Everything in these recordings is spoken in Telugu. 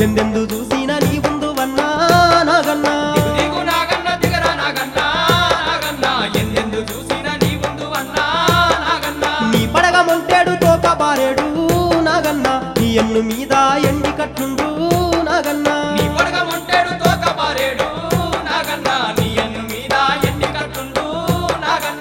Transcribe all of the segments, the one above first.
ఎందెందు చూసిన నీ ముందు వన్నా నాగన్నా దిగు దిగు నాగన్న దిగరా నాగన్న నాగన్న ఎందెందు చూసిన నీ ముందు అన్నా నాగన్న నీ పడగ మొంటేడు తోక బారేడు నాగన్నా నీ ఎన్ను మీద ఎండి కట్లుండు నాగన్నా నీ పడగ మొంటేడు తోక పారేడు నాగన్న నీ ఎన్ను మీద ఎన్ని కట్టుండు నాగన్న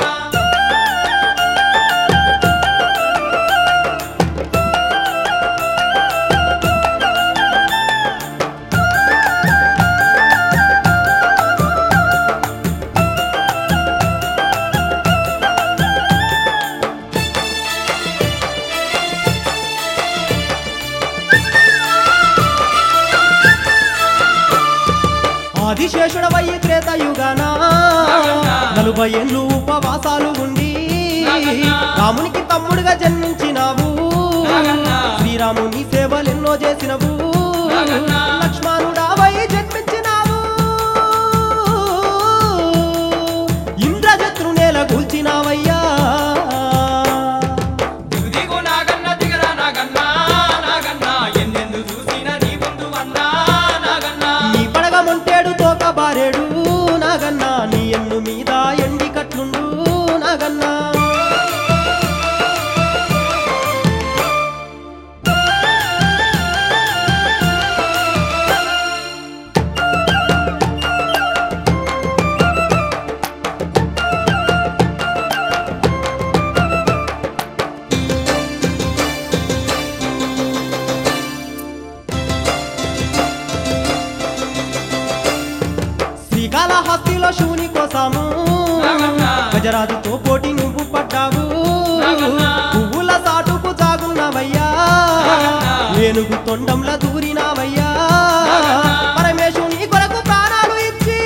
ఆదిశేషుడవై త్రేతయుగాన నలుభై ఏళ్ళు ఉపవాసాలు ఉండి రామునికి తమ్ముడుగా జన్మించినావు శ్రీరాముని సేవలెన్నో చేసినవు లక్ష్మణుడావై జన్మించినావు ఇంద్రజత్రు నేల కూల్చినావయ్యా దిగు దిగు నాగన్న దిగరా నాగన్న నాగన్న ఎందెందు చూసిన నీ ముందు అన్నా నాగన్న నీ పడగ మొంటేడు తోక బారేడు నాగన్నా నీ ఎన్ను మీద ఎండి కట్లుండు నాగన్నా శ్రీకాళహస్తిలో శివుని కోసము గజరాజుతో పోటీ నువ్వు పడ్డావు పువ్వుల సాటుకు జాగున్నవయ్యా ఏనుగు తొండంల దూరినావయ్యా పరమేశుని కొరకు ప్రాణాలు ఇచ్చి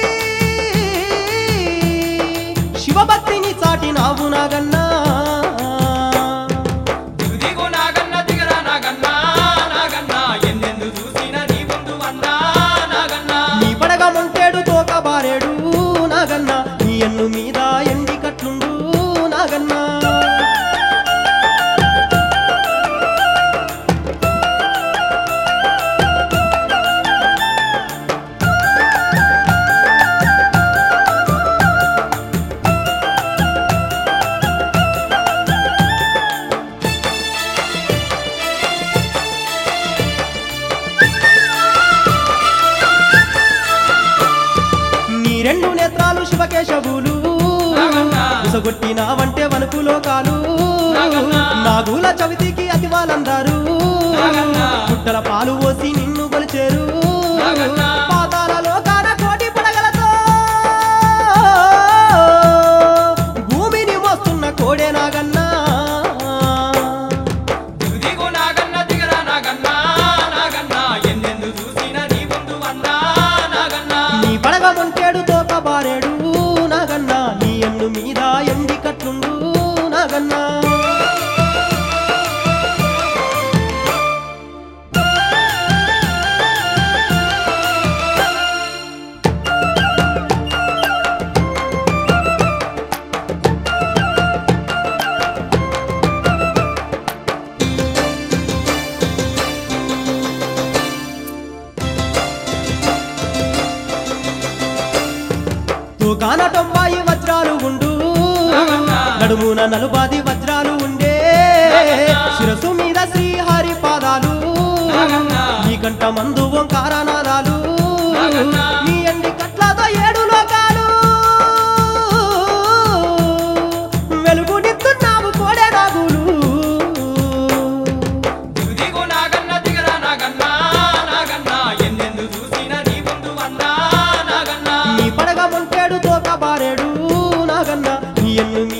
శివభక్తిని చాటినావు నాగన్నా దిగు దిగు నాగన్న దిగరా నాగన్న నాగన్న ఎందెందు చూసిన నీ ముందు అన్నా నాగన్న నీ పడగ మొంటేడు తోక బారేడు నాగన్నా నీ ఎన్ను మీద ఎండి కట్లుండు నాగన్నా నీ రెండు నేత్రాలు శివకేశవులు ఉసగొట్టిన వంటే వణుకు లోకాలు నాగుల చవితికి అతి వాళ్ళందరూ పుట్టల పాలు పోసి నిన్ను కొలిచేరు పాతాల లోకాన కోటి పడగలతో భూమిని మోస్తున్న కోడే నాగన్నా దిగు దిగు నాగన్న దిగరా నాగన్న నాగన్న ఎందెందు చూసిన నీ ముందు అన్నా నాగన్న నీ పడగ మొంటేడు తోక బారేడు నాగన్నా నీ ఎన్ను మీద ఎండి కట్లుండు నాగన్నా తూకాన తొంభాయి వజ్రాలు ఉండు నడుమున నలుబాది వజ్రాలు ఉండే శిరసు మీద శ్రీహరి పాదాలు నీ కంట మందు ఓంకారనాదాలు నీ ఎండి కట్లతో ఏడు లోకాలు వెలుగునిస్తున్నావు కోడే నాగులు దిగు దిగు నాగన్న దిగరా నాగన్న నాగన్న ఎందెందు చూసిన నీ ముందు అన్నా నాగన్న నీ పడగ మొంటేడు తోక బారేడు నాగన్న నీ ఎన్ను